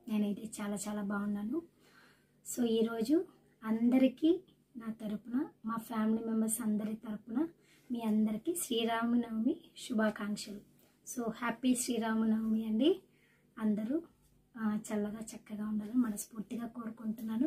నేనైతే చాలా చాలా బాగున్నాను సో ఈరోజు అందరికీ నా తరపున మా ఫ్యామిలీ మెంబర్స్ అందరి తరపున మీ అందరికీ శ్రీరామనవమి శుభాకాంక్షలు సో హ్యాపీ శ్రీరామనవమి అండి అందరూ ఆ, చల్లగా చక్కగా ఉండాలని మనస్ఫూర్తిగా కోరుకుంటున్నాను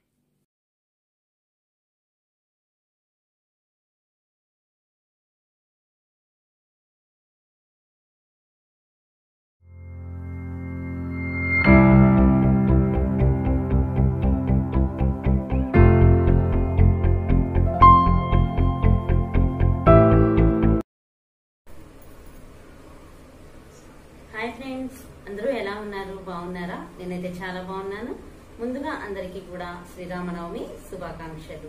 హాయ్ ఫ్రెండ్స్ అందరూ ఎలా ఉన్నారు బాగున్నారా నేనైతే చాలా బాగున్నాను ముందుగా అందరికీ కూడా శ్రీరామనవమి శుభాకాంక్షలు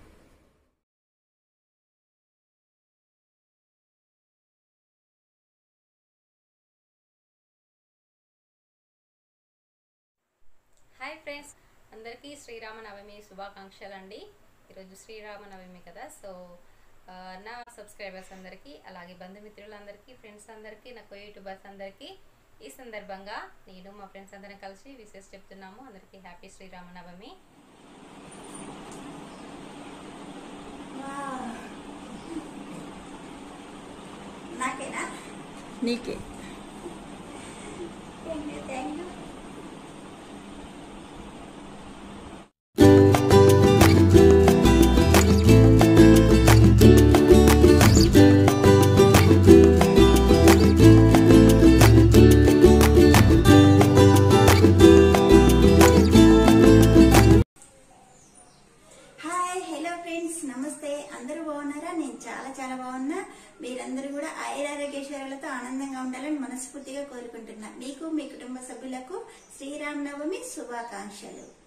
హాయ్ ఫ్రెండ్స్ అందరికీ శ్రీరామనవమి శుభాకాంక్షలు అండి ఈరోజు శ్రీరామనవమి కదా సో ఆ, నా సబ్స్క్రైబర్స్ అందరికీ అలాగే బంధుమిత్రులందరికీ ఫ్రెండ్స్ అందరికీ నా కో యూట్యూబర్స్ అందరికీ ఈ సందర్భంగా నేను మా ఫ్రెండ్స్ అందరం కలిసి విశేష చెప్తున్నాము అందరికీ హ్యాపీ శ్రీరామనవమి నాకేనా నీకే thank you thank you hi hello friends నమస్తే అందరూ బాగున్నారా నేను చాలా చాలా బాగున్నా మీరందరూ కూడా ఆయురారోగ్యశ్వరాలతో ఆనందంగా ఉండాలని మనస్ఫూర్తిగా కోరుకుంటున్నా మీకు మీ కుటుంబ సభ్యులకు శ్రీరామనవమి శుభాకాంక్షలు